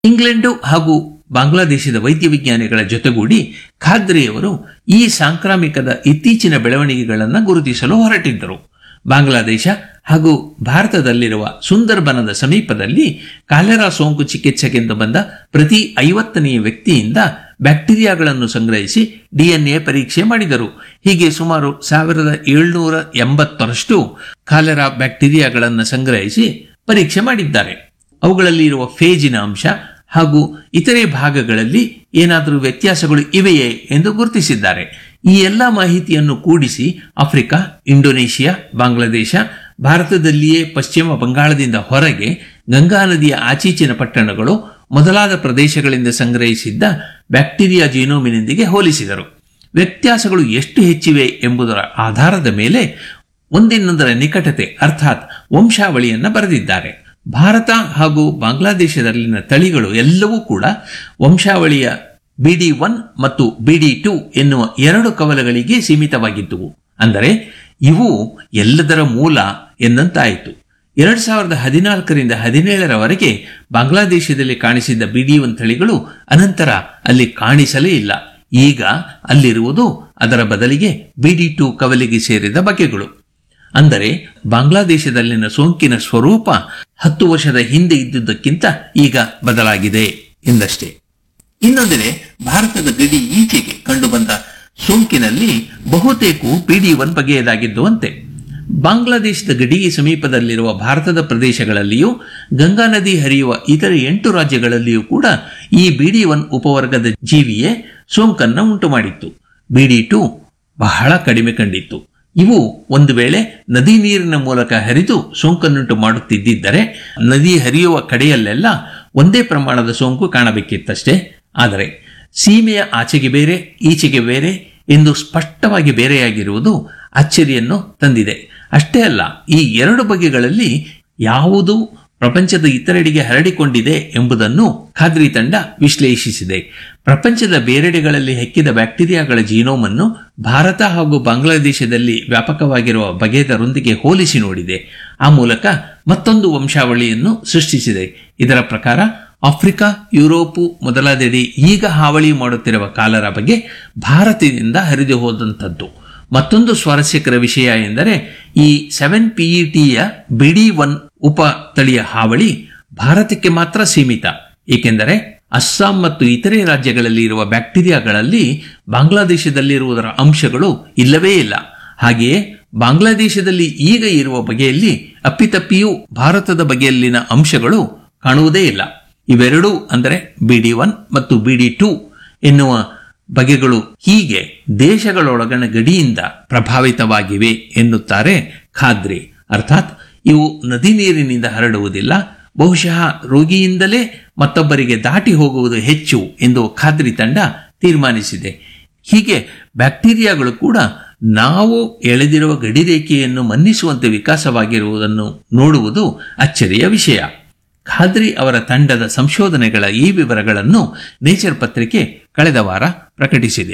England ಹಾಗೂ ಬಾಂಗ್ಲಾದೇಶದ ವೈದ್ಯ ವಿಜ್ಞಾನಿಗಳ ಜೊತೆಗೂಡಿ ಖಾದ್ರಿಯವರು ಈ ಸಾಂಕ್ರಾಮಿಕದ ಇತ್ತೀಚಿನ ಬೆಳವಣಿಗೆಗಳನ್ನು ಗುರುತಿಸಲು ಹೊರಟಿದ್ದರು ಬಾಂಗ್ಲಾದೇಶ ಹಾಗೂ ಭಾರತದಲ್ಲಿರುವ ಸುಂದರ್ಬನದ ಸಮೀಪದಲ್ಲಿ ಕಾಲೆರಾ ಸೋಂಕು ಚಿಕಿತ್ಸೆಗೆಂದು ಬಂದ ಪ್ರತಿ ಐವತ್ತನೆಯ ವ್ಯಕ್ತಿಯಿಂದ ಬ್ಯಾಕ್ಟೀರಿಯಾಗಳನ್ನು ಸಂಗ್ರಹಿಸಿ ಡಿಎನ್ಎ ಪರೀಕ್ಷೆ ಮಾಡಿದರು ಹೀಗೆ ಸುಮಾರು ಸಾವಿರದ ಏಳ್ನೂರ ಎಂಬತ್ತರಷ್ಟು ಕಾಲೆರಾ ಬ್ಯಾಕ್ಟೀರಿಯಾಗಳನ್ನು ಸಂಗ್ರಹಿಸಿ ಪರೀಕ್ಷೆ ಮಾಡಿದ್ದಾರೆ ಅವುಗಳಲ್ಲಿ ಇರುವ ಫೇಜಿನ ಅಂಶ ಹಾಗೂ ಇತರೆ ಭಾಗಗಳಲ್ಲಿ ಏನಾದರೂ ವ್ಯತ್ಯಾಸಗಳು ಇವೆಯೇ ಎಂದು ಗುರುತಿಸಿದ್ದಾರೆ ಈ ಎಲ್ಲ ಮಾಹಿತಿಯನ್ನು ಕೂಡಿಸಿ ಆಫ್ರಿಕಾ ಇಂಡೋನೇಷಿಯಾ ಬಾಂಗ್ಲಾದೇಶ ಭಾರತದಲ್ಲಿಯೇ ಪಶ್ಚಿಮ ಬಂಗಾಳದಿಂದ ಹೊರಗೆ ಗಂಗಾ ನದಿಯ ಆಚೀಚಿನ ಪಟ್ಟಣಗಳು ಮೊದಲಾದ ಪ್ರದೇಶಗಳಿಂದ ಸಂಗ್ರಹಿಸಿದ್ದ ಬ್ಯಾಕ್ಟೀರಿಯಾ ಜೀನೋಮಿನೊಂದಿಗೆ ಹೋಲಿಸಿದರು ವ್ಯತ್ಯಾಸಗಳು ಎಷ್ಟು ಹೆಚ್ಚಿವೆ ಎಂಬುದರ ಆಧಾರದ ಮೇಲೆ ಒಂದಿನ್ನೊಂದರ ನಿಕಟತೆ ಅರ್ಥಾತ್ ವಂಶಾವಳಿಯನ್ನು ಬರೆದಿದ್ದಾರೆ ಭಾರತ ಹಾಗೂ ಬಾಂಗ್ಲಾದೇಶದಲ್ಲಿನ ತಳಿಗಳು ಎಲ್ಲವೂ ಕೂಡ ವಂಶಾವಳಿಯ ಬಿಡಿ ಒನ್ ಮತ್ತು ಬಿಡಿ ಟು ಎನ್ನುವ ಎರಡು ಕವಲಗಳಿಗೆ ಸೀಮಿತವಾಗಿದ್ದುವು ಅಂದರೆ ಇವು ಎಲ್ಲದರ ಮೂಲ ಎಂದಂತಾಯಿತು ಎರಡ್ ಸಾವಿರದ ಹದಿನಾಲ್ಕರಿಂದ ಹದಿನೇಳರವರೆಗೆ ಬಾಂಗ್ಲಾದೇಶದಲ್ಲಿ ಕಾಣಿಸಿದ್ದ ಬಿಡಿ ಒನ್ ತಳಿಗಳು ಅನಂತರ ಅಲ್ಲಿ ಕಾಣಿಸಲೇ ಇಲ್ಲ ಈಗ ಅಲ್ಲಿರುವುದು ಅದರ ಬದಲಿಗೆ ಬಿಡಿ ಟು ಕವಲಿಗೆ ಸೇರಿದ ಬಗೆಗಳು ಅಂದರೆ ಬಾಂಗ್ಲಾದೇಶದಲ್ಲಿನ ಸೋಂಕಿನ ಸ್ವರೂಪ ಹತ್ತು ವರ್ಷದ ಹಿಂದೆ ಇದ್ದುದಕ್ಕಿಂತ ಈಗ ಬದಲಾಗಿದೆ ಎಂದಷ್ಟೇ ಇನ್ನೊಂದೆಡೆ ಭಾರತದ ಗಡಿ ಈಚೆಗೆ ಕಂಡುಬಂದ ಸೋಂಕಿನಲ್ಲಿ ಬಹುತೇಕವು ಪಿಡಿ ಒನ್ ಬಗೆಯದಾಗಿದ್ದು ಅಂತೆ ಬಾಂಗ್ಲಾದೇಶದ ಗಡಿ ಸಮೀಪದಲ್ಲಿರುವ ಭಾರತದ ಪ್ರದೇಶಗಳಲ್ಲಿಯೂ ಗಂಗಾ ನದಿ ಹರಿಯುವ ಇತರ ಎಂಟು ರಾಜ್ಯಗಳಲ್ಲಿಯೂ ಕೂಡ ಈ ಬಿಡಿ ಒನ್ ಉಪವರ್ಗದ ಜೀವಿಯೇ ಸೋಂಕನ್ನ ಉಂಟು ಮಾಡಿತ್ತು ಬಿಡಿ ಟು ಬಹಳ ಕಡಿಮೆ ಕಂಡಿತ್ತು ಇವು ಒಂದು ವೇಳೆ ನದಿ ನೀರಿನ ಮೂಲಕ ಹರಿದು ಸೋಂಕನ್ನುಂಟು ಮಾಡುತ್ತಿದ್ದರೆ ನದಿ ಹರಿಯುವ ಕಡೆಯಲ್ಲೆಲ್ಲ ಒಂದೇ ಪ್ರಮಾಣದ ಸೋಂಕು ಕಾಣಬೇಕಿತ್ತಷ್ಟೇ ಆದರೆ ಸೀಮೆಯ ಆಚೆಗೆ ಬೇರೆ ಈಚೆಗೆ ಬೇರೆ ಎಂದು ಸ್ಪಷ್ಟವಾಗಿ ಬೇರೆಯಾಗಿರುವುದು ಅಚ್ಚರಿಯನ್ನು ತಂದಿದೆ ಅಷ್ಟೇ ಅಲ್ಲ ಈ ಎರಡು ಬಗೆಗಳಲ್ಲಿ ಯಾವುದು ಪ್ರಪಂಚದ ಇತರೆಡೆಗೆ ಹರಡಿಕೊಂಡಿದೆ ಎಂಬುದನ್ನು ಖಾದ್ರಿ ತಂಡ ವಿಶ್ಲೇಷಿಸಿದೆ ಪ್ರಪಂಚದ ಬೇರೆಡೆಗಳಲ್ಲಿ ಹೆಕ್ಕಿದ ಬ್ಯಾಕ್ಟೀರಿಯಾಗಳ ಜೀನೋಮನ್ನು ಭಾರತ ಹಾಗೂ ಬಾಂಗ್ಲಾದೇಶದಲ್ಲಿ ವ್ಯಾಪಕವಾಗಿರುವ ಬಗೆದರೊಂದಿಗೆ ಹೋಲಿಸಿ ನೋಡಿದೆ ಆ ಮೂಲಕ ಮತ್ತೊಂದು ವಂಶಾವಳಿಯನ್ನು ಸೃಷ್ಟಿಸಿದೆ ಇದರ ಪ್ರಕಾರ ಆಫ್ರಿಕಾ ಯುರೋಪು ಮೊದಲಾದೆಡೆ ಈಗ ಹಾವಳಿ ಮಾಡುತ್ತಿರುವ ಕಾಲರ ಬಗ್ಗೆ ಭಾರತದಿಂದ ಹರಿದು ಹೋದಂಥದ್ದು ಮತ್ತೊಂದು ಸ್ವಾರಸ್ಯಕರ ವಿಷಯ ಎಂದರೆ ಈ ಸೆವೆನ್ ಪಿಇಟಿಯ ಬಿಡಿ ಒನ್ ಉಪ ತಳಿಯ ಹಾವಳಿ ಭಾರತಕ್ಕೆ ಮಾತ್ರ ಸೀಮಿತ ಏಕೆಂದರೆ ಅಸ್ಸಾಂ ಮತ್ತು ಇತರೆ ರಾಜ್ಯಗಳಲ್ಲಿ ಇರುವ ಬ್ಯಾಕ್ಟೀರಿಯಾಗಳಲ್ಲಿ ಬಾಂಗ್ಲಾದೇಶದಲ್ಲಿರುವುದರ ಅಂಶಗಳು ಇಲ್ಲವೇ ಇಲ್ಲ ಹಾಗೆಯೇ ಬಾಂಗ್ಲಾದೇಶದಲ್ಲಿ ಈಗ ಇರುವ ಬಗೆಯಲ್ಲಿ ಅಪ್ಪಿತಪ್ಪಿಯೂ ಭಾರತದ ಬಗೆಯಲ್ಲಿನ ಅಂಶಗಳು ಕಾಣುವುದೇ ಇಲ್ಲ ಇವೆರಡೂ ಅಂದರೆ ಬಿಡಿ ಒನ್ ಮತ್ತು ಬಿಡಿ ಟು ಎನ್ನುವ ಬಗೆಗಳು ಹೀಗೆ ದೇಶಗಳೊಳಗಣ ಗಡಿಯಿಂದ ಪ್ರಭಾವಿತವಾಗಿವೆ ಎನ್ನುತ್ತಾರೆ ಖಾದ್ರಿ ಅರ್ಥಾತ್ ಇವು ನದಿ ನೀರಿನಿಂದ ಹರಡುವುದಿಲ್ಲ ಬಹುಶಃ ರೋಗಿಯಿಂದಲೇ ಮತ್ತೊಬ್ಬರಿಗೆ ದಾಟಿ ಹೋಗುವುದು ಹೆಚ್ಚು ಎಂದು ಖಾದ್ರಿ ತಂಡ ತೀರ್ಮಾನಿಸಿದೆ ಹೀಗೆ ಬ್ಯಾಕ್ಟೀರಿಯಾಗಳು ಕೂಡ ನಾವು ಎಳೆದಿರುವ ಗಡಿರೇಖೆಯನ್ನು ಮನ್ನಿಸುವಂತೆ ವಿಕಾಸವಾಗಿರುವುದನ್ನು ನೋಡುವುದು ಅಚ್ಚರಿಯ ವಿಷಯ ಖಾದ್ರಿ ಅವರ ತಂಡದ ಸಂಶೋಧನೆಗಳ ಈ ವಿವರಗಳನ್ನು ನೇಚರ್ ಪತ್ರಿಕೆ ಕಳೆದ ವಾರ ಪ್ರಕಟಿಸಿದೆ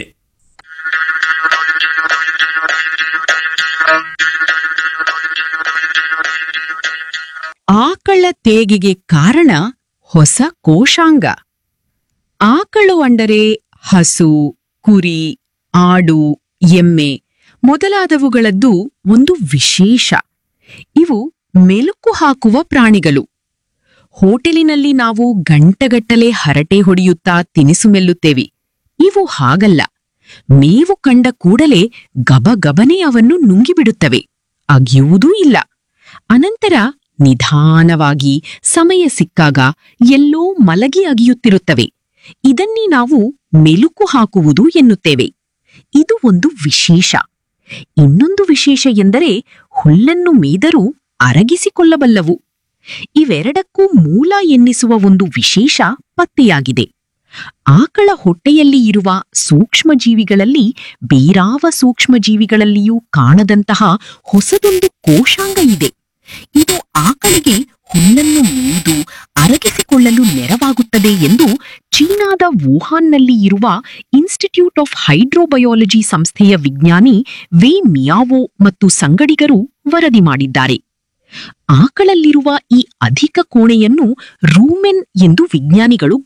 ಆಕಳ ತೇಗಿಗೆ ಕಾರಣ ಹೊಸ ಕೋಶಾಂಗ ಆಕಳು ಅಂದರೆ ಹಸು ಕುರಿ ಆಡು ಎಮ್ಮೆ ಮೊದಲಾದವುಗಳದ್ದು ಒಂದು ವಿಶೇಷ ಇವು ಮೆಲುಕು ಹಾಕುವ ಪ್ರಾಣಿಗಳು ಹೋಟೆಲಿನಲ್ಲಿ ನಾವು ಗಂಟಗಟ್ಟಲೆ ಹರಟೆ ಹೊಡೆಯುತ್ತಾ ತಿನಿಸು ಮೆಲ್ಲುತ್ತೇವೆ ಇವು ಹಾಗಲ್ಲ ಮೇವು ಕಂಡ ಕೂಡಲೇ ಗಬಗಬನೆ ಅವನ್ನು ನುಂಗಿಬಿಡುತ್ತವೆ ಅಗಿಯುವುದೂ ಇಲ್ಲ ಅನಂತರ ನಿಧಾನವಾಗಿ ಸಮಯ ಸಿಕ್ಕಾಗ ಎಲ್ಲೋ ಮಲಗಿ ಅಗಿಯುತ್ತಿರುತ್ತವೆ ಇದನ್ನೇ ನಾವು ಮೆಲುಕು ಹಾಕುವುದು ಎನ್ನುತ್ತೇವೆ ಇದು ಒಂದು ವಿಶೇಷ ಇನ್ನೊಂದು ವಿಶೇಷ ಎಂದರೆ ಹುಲ್ಲನ್ನು ಮೇದರೂ ಅರಗಿಸಿಕೊಳ್ಳಬಲ್ಲವು ಇವೆರಡಕ್ಕೂ ಮೂಲ ಎನ್ನಿಸುವ ಒಂದು ವಿಶೇಷ ಪತ್ತೆಯಾಗಿದೆ ಆಕಳ ಹೊಟ್ಟೆಯಲ್ಲಿ ಇರುವ ಸೂಕ್ಷ್ಮಜೀವಿಗಳಲ್ಲಿ ಬೇರಾವ ಸೂಕ್ಷ್ಮಜೀವಿಗಳಲ್ಲಿಯೂ ಕಾಣದಂತಹ ಹೊಸದೊಂದು ಕೋಶಾಂಗ ಇದೆ ಇದು ಆಕಳಿಗೆ ಹುಲ್ಲನ್ನು ಮೇಯ್ದು ಅರಗಿಸಿಕೊಳ್ಳಲು ನೆರವಾಗುತ್ತದೆ ಎಂದು ಚೀನಾದ ವುಹಾನ್ನಲ್ಲಿ ಇರುವ ಇನ್ಸ್ಟಿಟ್ಯೂಟ್ ಆಫ್ ಹೈಡ್ರೋಬಯಾಲಜಿ ಸಂಸ್ಥೆಯ ವಿಜ್ಞಾನಿ ವೇ ಮಿಯಾವೋ ಮತ್ತು ಸಂಗಡಿಗರು ವರದಿ ಮಾಡಿದ್ದಾರೆ ಆಕಳಲ್ಲಿರುವ ಈ ಅಧಿಕ ಕೋಣೆಯನ್ನು ರೂಮೆನ್ ಎಂದು ವಿಜ್ಞಾನಿಗಳು